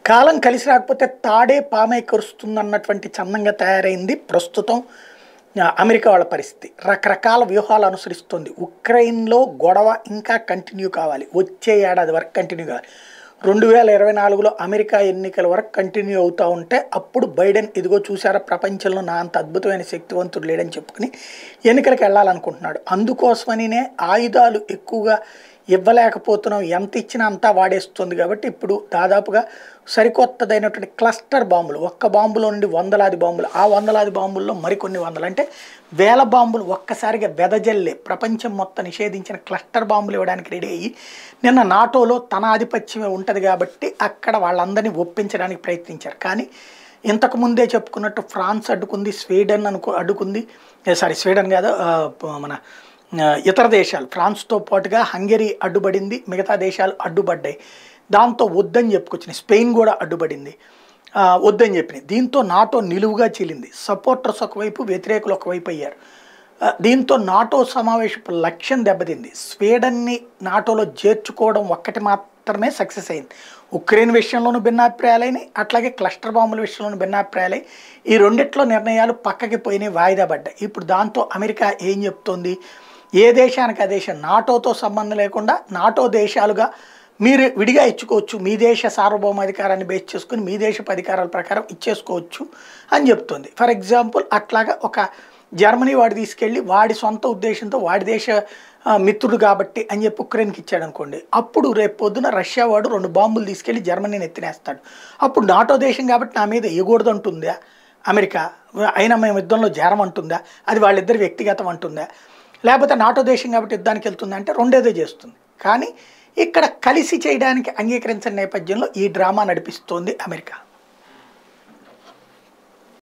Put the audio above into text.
కాలం కలిసి రాకపోతే తాడే పామై కరుస్తుందన్నటువంటి చందంగా తయారైంది ప్రస్తుతం ఆ, అమెరికా వాళ్ళ పరిస్థితి రకరకాల వ్యూహాలు అనుసరిస్తుంది ఉక్రెయిన్లో గొడవ ఇంకా కంటిన్యూ కావాలి వచ్చే ఏడాది వరకు కంటిన్యూ కావాలి రెండు వేల ఇరవై నాలుగులో అమెరికా ఎన్నికల వరకు కంటిన్యూ అవుతూ ఉంటే అప్పుడు బైడెన్ ఇదిగో చూసారా ప్రపంచంలో నా అంత అద్భుతమైన శక్తివంతుడు లేడని చెప్పుకుని ఎన్నికలకు వెళ్ళాలనుకుంటున్నాడు అందుకోసమనినే ఆయుధాలు ఎక్కువగా ఇవ్వలేకపోతున్నాం ఎంత ఇచ్చినా అంతా వాడేస్తుంది కాబట్టి ఇప్పుడు దాదాపుగా సరికొత్తదైనటువంటి క్లస్టర్ బాంబులు ఒక్క బాంబులో నుండి వందలాది బాంబులు ఆ వందలాది బాంబుల్లో మరికొన్ని వందలు అంటే వేల బాంబులు ఒక్కసారిగా వెదజల్లే ప్రపంచం మొత్తం నిషేధించిన క్లస్టర్ బాంబులు ఇవ్వడానికి రెడీ అయ్యి నిన్న నాటోలో తన ఆధిపత్యమే ఉంటుంది కాబట్టి అక్కడ వాళ్ళందరినీ ఒప్పించడానికి ప్రయత్నించారు కానీ ఇంతకు ముందే చెప్పుకున్నట్టు ఫ్రాన్స్ అడ్డుకుంది స్వీడన్ అనుకో అడ్డుకుంది సారీ స్వీడన్ కాదు ఆ, ప- మన ఆ, ఇతర దేశాలు ఫ్రాన్స్తో పాటుగా హంగరీ అడ్డుపడింది మిగతా దేశాలు అడ్డుపడ్డాయి దాంతో వద్దని చెప్పుకొచ్చినాయి స్పెయిన్ కూడా అడ్డుపడింది ఆ, వద్దని చెప్పినాయి దీంతో నాటో నిలువుగా చీలింది సపోర్టర్స్ ఒకవైపు వ్యతిరేకులు ఒకవైపు అయ్యారు ఆ, దీంతో నాటో సమావేశపు లక్ష్యం దెబ్బతింది స్వీడన్ని నాటోలో చేర్చుకోవడం ఒక్కటి మాత్రమే సక్సెస్ అయింది ఉక్రెయిన్ విషయంలోనూ భిన్నాభిప్రాయాలైనాయి అట్లాగే క్లస్టర్ బాంబుల విషయంలోనూ భిన్నాభిప్రాయాలై ఈ రెండిట్లో నిర్ణయాలు పక్కకి పోయినాయి వాయిదా పడ్డాయి ఇప్పుడు దాంతో అమెరికా ఏం చెప్తోంది ఏ దేశానికి ఆ దేశం నాటోతో సంబంధం లేకుండా నాటో దేశాలుగా మీరు విడిగా ఇచ్చుకోవచ్చు మీ దేశ సార్వభౌమాధికారాన్ని బేస్ చేసుకుని మీ దేశపు అధికారాల ప్రకారం ఇచ్చేసుకోవచ్చు అని చెప్తుంది ఫర్ ఎగ్జాంపుల్ అట్లాగా ఒక జర్మనీ వాడు తీసుకెళ్ళి వాడి సొంత ఉద్దేశంతో వాడి దేశ ఆ, మిత్రుడు కాబట్టి అని చెప్పి ఉక్రెయిన్కి ఇచ్చాడు అనుకోండి అప్పుడు రేపు పొద్దున రష్యా వాడు రెండు బాంబులు తీసుకెళ్ళి జర్మనీని ఎత్తినేస్తాడు అప్పుడు నాటో దేశం కాబట్టి నా మీద ఎగకూడదు అంటుందా అమెరికా అయినా మేము యుద్ధంలో చేరమంటుందా అది వాళ్ళిద్దరి వ్యక్తిగతం అంటుందా లేకపోతే నాటో దేశం కాబట్టి యుద్ధానికి వెళ్తుందా అంటే రెండేదో చేస్తుంది కానీ ఇక్కడ కలిసి చేయడానికి అంగీకరించిన నేపథ్యంలో ఈ డ్రామా నడిపిస్తోంది అమెరికా